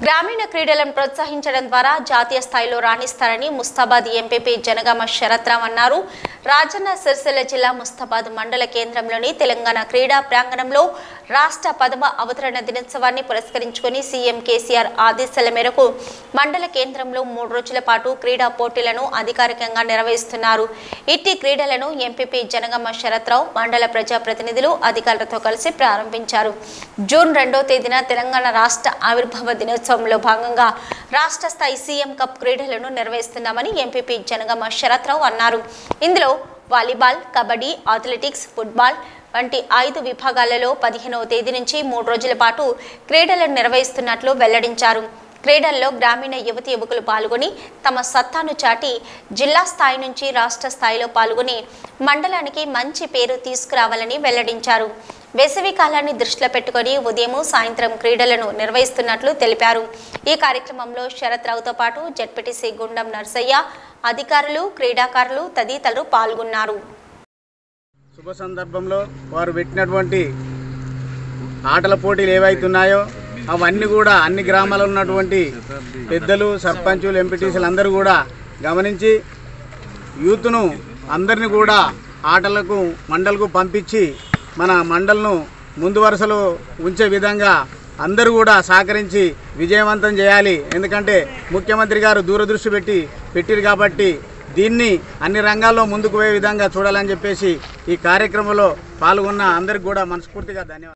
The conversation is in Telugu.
గ్రామీణ క్రీడలను ప్రోత్సహించడం ద్వారా జాతీయ స్థాయిలో రాణిస్తారని ముస్తాబాద్ ఎంపీపీ జనగామ శరత్రామ్ అన్నారు రాజన్న సిరిసిల్ల జిల్లా ముస్తాబాద్ మండల కేంద్రంలోని తెలంగాణ క్రీడా ప్రాంగణంలో రాష్ట్ర పదవ అవతరణ దినోత్సవాన్ని పురస్కరించుకుని సీఎం కేసీఆర్ ఆదేశాల మేరకు మండల కేంద్రంలో మూడు రోజుల పాటు క్రీడా పోటీలను అధికారికంగా నిర్వహిస్తున్నారు ఇట్టి క్రీడలను ఎంపీపీ జనగామ శరత్రావు మండల ప్రజాప్రతినిధులు అధికారులతో కలిసి ప్రారంభించారు జూన్ రెండో తేదీన తెలంగాణ రాష్ట్ర ఆవిర్భావ దినోత్సవంలో భాగంగా రాష్ట్ర స్థాయి సీఎం కప్ క్రీడలను నిర్వహిస్తున్నామని ఎంపీపీ జనగామ శరత్రావు అన్నారు ఇందులో వాలీబాల్ కబడ్డీ అథ్లెటిక్స్ ఫుట్బాల్ వంటి ఐదు విభాగాలలో పదిహేనవ తేదీ నుంచి మూడు రోజుల పాటు క్రీడలను నిర్వహిస్తున్నట్లు వెల్లడించారు క్రీడల్లో గ్రామీణ యువతి యువకులు పాల్గొని తమ సత్తాను చాటి జిల్లా స్థాయి నుంచి రాష్ట్ర స్థాయిలో పాల్గొని మండలానికి మంచి పేరు తీసుకురావాలని వెల్లడించారు వేసవి కాలాన్ని దృష్టిలో పెట్టుకొని ఉదయం సాయంత్రం క్రీడలను నిర్వహిస్తున్నట్లు తెలిపారు ఈ కార్యక్రమంలో శరత్ రావుతో పాటు జడ్పీటీసీ గుండం నర్సయ్య అధికారులు క్రీడాకారులు తదితరులు పాల్గొన్నారు శుభ సందర్భంలో వారు పెట్టినటువంటి ఆటల పోటీలు ఏవైతున్నాయో అవన్నీ కూడా అన్ని గ్రామాల్లో ఉన్నటువంటి పెద్దలు సర్పంచులు ఎంపీటీసీలు అందరూ కూడా గమనించి యూత్ను అందరిని కూడా ఆటలకు మండలకు పంపించి మన మండల్ను ముందు వరుసలో ఉంచే విధంగా అందరూ కూడా సహకరించి విజయవంతం చేయాలి ఎందుకంటే ముఖ్యమంత్రి గారు దూరదృష్టి పెట్టి పెట్టిరు కాబట్టి దీన్ని అన్ని రంగాల్లో ముందుకు పోయే విధంగా చూడాలని చెప్పేసి ఈ కార్యక్రమంలో పాల్గొన్న అందరికి కూడా మనస్ఫూర్తిగా ధన్యవాదాలు